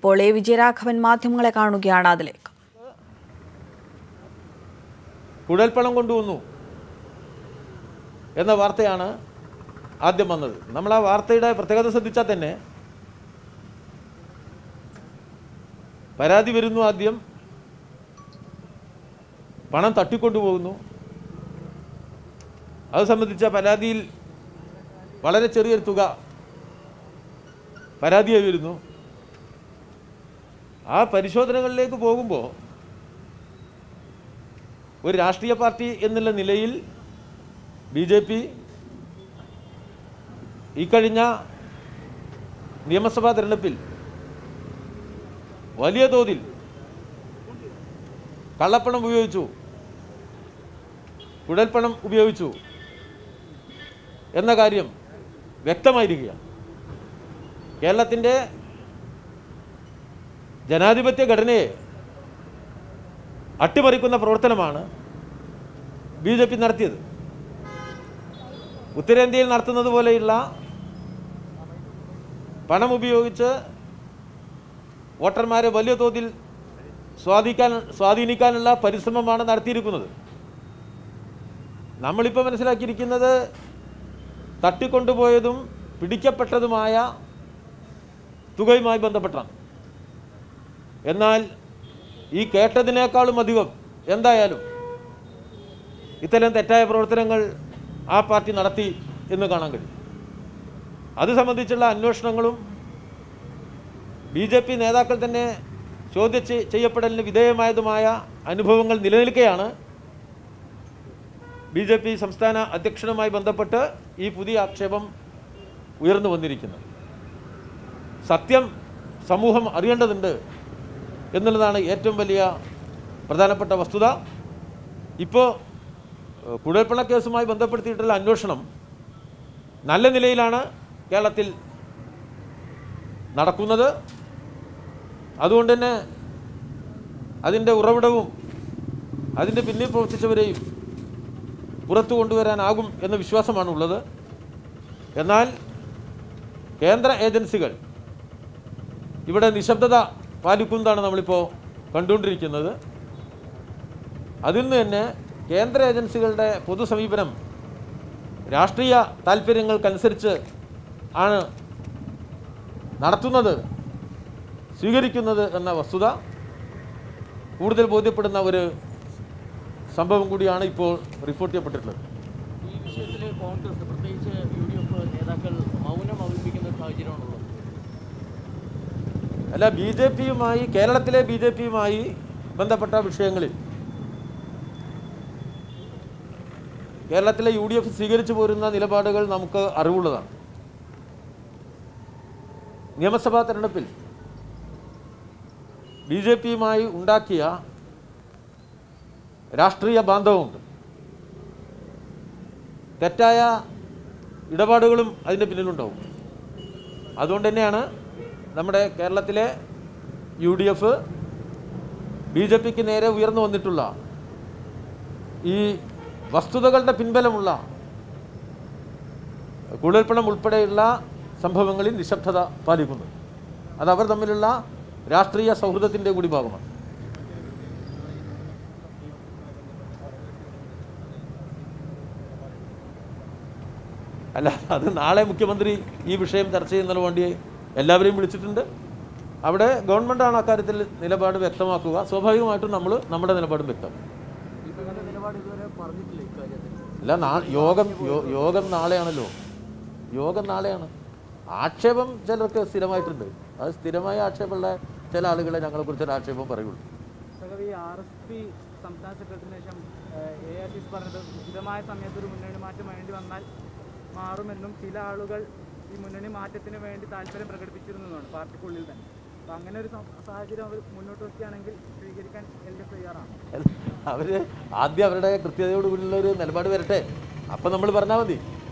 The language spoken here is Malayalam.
ഇപ്പോൾ എ വിജയരാഘവൻ മാധ്യമങ്ങളെ കാണുകയാണ് അതിലേക്ക് കുഴൽപ്പണം കൊണ്ടുവന്നു എന്ന വാർത്തയാണ് ആദ്യം വന്നത് നമ്മൾ ആ വാർത്തയുടെ പ്രത്യേകത ശ്രദ്ധിച്ചാൽ തന്നെ പരാതി വരുന്നു ആദ്യം പണം തട്ടിക്കൊണ്ടുപോകുന്നു അത് സംബന്ധിച്ച പരാതിയിൽ വളരെ ചെറിയൊരു തുക പരാതിയായി വരുന്നു ആ പരിശോധനകളിലേക്ക് പോകുമ്പോൾ ഒരു രാഷ്ട്രീയ പാർട്ടി എന്നുള്ള നിലയിൽ ബി ജെ പി ഇക്കഴിഞ്ഞ നിയമസഭാ തെരഞ്ഞെടുപ്പിൽ വലിയ തോതിൽ കള്ളപ്പണം ഉപയോഗിച്ചു കുഴൽപ്പണം ഉപയോഗിച്ചു എന്ന കാര്യം വ്യക്തമായിരിക്കുകയാണ് കേരളത്തിൻ്റെ ജനാധിപത്യ ഘടനയെ അട്ടിമറിക്കുന്ന പ്രവർത്തനമാണ് ബി ജെ പി നടത്തിയത് ഉത്തരേന്ത്യയിൽ നടത്തുന്നത് പോലെയുള്ള പണം ഉപയോഗിച്ച് വോട്ടർമാരെ വലിയ തോതിൽ സ്വാധീനിക്കാൻ സ്വാധീനിക്കാനുള്ള പരിശ്രമമാണ് നടത്തിയിരിക്കുന്നത് നമ്മളിപ്പോൾ മനസ്സിലാക്കിയിരിക്കുന്നത് തട്ടിക്കൊണ്ടുപോയതും പിടിക്കപ്പെട്ടതുമായ തുകയുമായി ബന്ധപ്പെട്ടാണ് എന്നാൽ ഈ കേട്ടതിനേക്കാളും അധികം എന്തായാലും ഇത്തരം തെറ്റായ പ്രവർത്തനങ്ങൾ ആ പാർട്ടി നടത്തി എന്ന് കാണാൻ കഴിയും അത് സംബന്ധിച്ചുള്ള അന്വേഷണങ്ങളും ബി ജെ പി നേതാക്കൾ തന്നെ ചോദ്യം ചെയ്- ചെയ്യപ്പെടലിന് വിധേയമായതുമായ അനുഭവങ്ങൾ നിലനിൽക്കെയാണ് ബി ജെ പി സംസ്ഥാന അധ്യക്ഷനുമായി ബന്ധപ്പെട്ട് ഈ പുതിയ ആക്ഷേപം ഉയർന്നു വന്നിരിക്കുന്നത് സത്യം സമൂഹം അറിയേണ്ടതുണ്ട് എന്നുള്ളതാണ് ഏറ്റവും വലിയ പ്രധാനപ്പെട്ട വസ്തുത ഇപ്പോൾ ഏഹ്, കുഴൽപ്പണ കേസുമായി ബന്ധപ്പെടുത്തിയിട്ടുള്ള അന്വേഷണം നല്ല നിലയിലാണ് കേരളത്തിൽ നടക്കുന്നത് അതുകൊണ്ട് തന്നെ അതിൻ്റെ ഉറവിടവും അതിൻ്റെ പിന്നിൽ പ്രവർത്തിച്ചവരെയും പുറത്തു കൊണ്ടുവരാനാകും എന്ന വിശ്വാസമാണ് ഉള്ളത് എന്നാൽ കേന്ദ്ര ഏജൻസികൾ ഇവിടെ നിശബ്ദത പാലിക്കുന്നതാണ് നമ്മളിപ്പോൾ കണ്ടുകൊണ്ടിരിക്കുന്നത് അതിൽ നിന്ന് തന്നെ കേന്ദ്ര ഏജൻസികളുടെ പൊതു സമീപനം രാഷ്ട്രീയ താല്പര്യങ്ങൾക്കനുസരിച്ച് ആണ് നടത്തുന്നത് സ്വീകരിക്കുന്നത് എന്ന വസ്തുത കൂടുതൽ ബോധ്യപ്പെടുന്ന ഒരു സംഭവം കൂടിയാണ് ഇപ്പോൾ റിപ്പോർട്ട് ചെയ്യപ്പെട്ടിട്ടുള്ളത് ഈ വിഷയത്തിൽ കോൺഗ്രസ് പ്രത്യേകിച്ച് യു ഡി എഫ് നേതാക്കൾ മൗനം അവലംബിക്കുന്ന ഒരു സാഹചര്യമാണുള്ളത് അല്ല ബി ജെ പിയുമായി കേരളത്തിലെ ബി ജെ പിയുമായി ബന്ധപ്പെട്ട വിഷയങ്ങളിൽ കേരളത്തിലെ യു ഡി എഫ് സ്വീകരിച്ചു പോരുന്ന നിലപാടുകൾ നമുക്ക് അറിവുള്ളതാണ് നിയമസഭാ തെരഞ്ഞെടുപ്പിൽ ബി ജെ പിയുമായി ഉണ്ടാക്കിയ രാഷ്ട്രീയ ബാന്ധവമുണ്ട് തെറ്റായ ഇടപാടുകളും അതിൻ്റെ പിന്നിലുണ്ടാവും അതുകൊണ്ട് തന്നെയാണ് നമ്മുടെ കേരളത്തിലെ U D F B J പിക്ക് നേരെ ഉയർന്നു വന്നിട്ടുള്ള ഈ വസ്തുതകളുടെ പിൻബലമുള്ള കുഴൽപ്പണം ഉൾപ്പെടെയുള്ള സംഭവങ്ങളിൽ നിശബ്ദത പാലിക്കുന്നു അത് അവർ തമ്മിലുള്ള രാഷ്ട്രീയ സൗഹൃദത്തിൻ്റെ കൂടി ഭാഗമാണ് അല്ല അത് നാളെ മുഖ്യമന്ത്രി ഈ വിഷയം ചർച്ച ചെയ്യുന്നതിന് വേണ്ടി എല്ലാവരെയും വിളിച്ചിട്ടുണ്ട് അവിടെ ഗവൺമെൻറ്റാണ് അക്കാര്യത്തിൽ നിലപാട് വ്യക്തമാക്കുക സ്വാഭാവികമായിട്ടും നമ്മൾ നമ്മുടെ നിലപാടും വ്യക്തം ഇപ്പോഴത്തെ നിലപാട് ഇതുവരെ പറഞ്ഞിട്ടില്ല ഇക്കാര്യത്തിൽ അല്ല നാ യോഗം യോ- യോഗം നാളെയാണല്ലോ യോഗം നാളെയാണ് ആക്ഷേപം ചിലർക്ക് സ്ഥിരമായിട്ടുണ്ട് അത് സ്ഥിരമായ ആക്ഷേപമുള്ള ചില ആളുകളെ ഞങ്ങളെക്കുറിച്ച് ഒരു ആക്ഷേപം പറയുള്ളൂ സഹവി ആർ എസ് പി സംസ്ഥാന സെക്രട്ടറിന് ശേഷം എ ആർ ടി പറഞ്ഞത് ഉചിതമായ സമയത്ത് ഒരു മുന്നണി മാറ്റം വേണ്ടി വന്നാൽ മാറുമെന്നും ചില ആളുകൾ ഈ മുന്നണി മാറ്റത്തിന് വേണ്ടി താല്പര്യം പ്രകടിപ്പിച്ചിരുന്നതാണ് പാർട്ടിക്കുള്ളിൽ തന്നെ അപ്പോൾ അങ്ങനെ ഒരു സം- സാഹചര്യം അവർ മുന്നോട്ട് വയ്ക്കുകയാണെങ്കിൽ സ്വീകരിക്കാൻ എൽ ഡി എഫ് തയ്യാറാണ് അവർ ആദ്യം അവരുടെ കൃത്യതയോടുകൂടിയുള്ള ഒരു നിലപാട് വരട്ടെ അപ്പം നമ്മൾ പറഞ്ഞാൽ മതി